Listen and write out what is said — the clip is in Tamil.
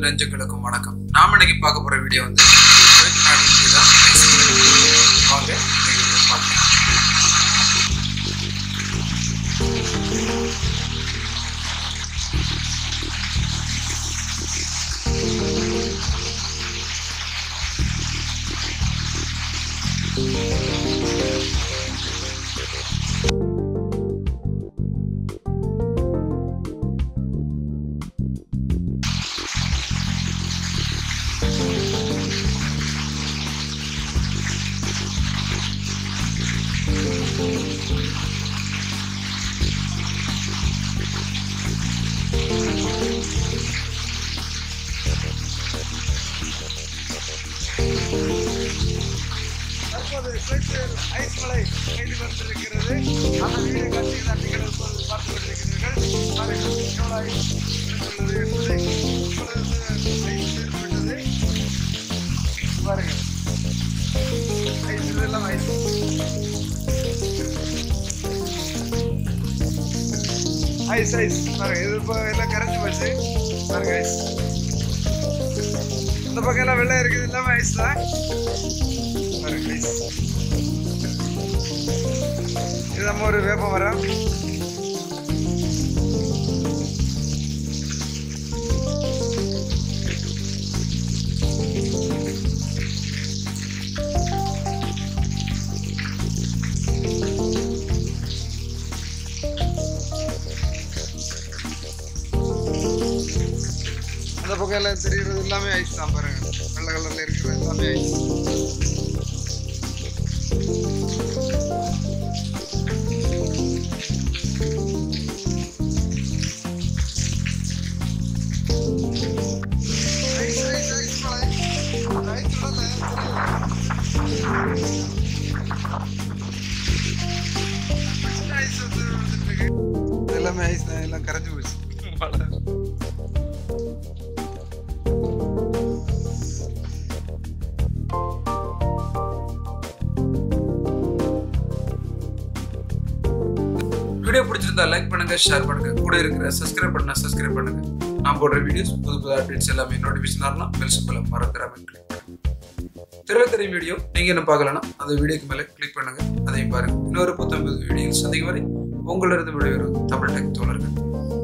நெஞ்சுகளுக்கும் வணக்கம் நாம இன்னைக்கு பார்க்க போற வீடியோ வந்து குவைத் நாட்டின் மீது தான் பேசுகிறேன். வாங்க இன்னைக்கு வீடியோ பார்க்கலாம் தற்போது குவைத்தில் ஐஸ் மலை பெய்து கொண்டிருக்கிறது அந்த வீடியோ காட்சிகள் தான் நீங்கள் இப்போது பார்த்து கொண்டிருக்கிறீர்கள் பாருங்கள் எவ்வளவு ஐஸ் உள்ளது என்பதை இப்பொழுது ஐஸ் ஏற்பட்டது பாருங்கள் ஐஸ் இதெல்லாம் ஐஸ் ஐஸ் ஐஸ் பாருங்க இது இப்போ எல்லாம் கரைஞ்சு போச்சு பாருங்க ஐஸ் இந்த பக்கம் எல்லாம் வெள்ளம் இருக்குது எல்லாமே ஐஸ் தான் பாருங்க ஐஸ் இது நம்ம ஒரு வேப்ப மரம் அந்த பக்கம் எல்லாம் தெரியுறது எல்லாமே ஐஸ் தான் பாருங்க வெள்ளை கலர்ல இருக்கிறது எல்லாமே ஐஸ் ஐஸ் ஐஸ் ஐஸ் மலை ஐஸ் மலை தெரியும் ஐஸ் வந்து வந்துட்டு இருக்கு இது எல்லாமே ஐஸ் தான் எல்லாம் கரைஞ்சு போச்சு மழை வீடியோ பிடிச்சிருந்தா லைக் பண்ணுங்க ஷேர் பண்ணுங்க கூட இருக்கிற சப்ஸ்கிரைப் பண்ணா சப்ஸ்கிரைப் பண்ணுங்க நான் போடுற வீடியோஸ் புது புது அப்டேட்ஸ் எல்லாமே நோட்டிஃபிகேஷன் வரலாம் பெல் சிம்பிளை மறந்துடாம கிளிக் பண்ணுங்க திரை தெரியும் வீடியோ நீங்க என்ன பார்க்கலன்னா அந்த வீடியோக்கு மேலே கிளிக் பண்ணுங்க அதையும் பாருங்க இன்னொரு புத்தம்பது வீடியோ சந்திக்கும் வரை உங்களிருந்து விடைபெறும் தமிழ் டெக் தோழர்கள்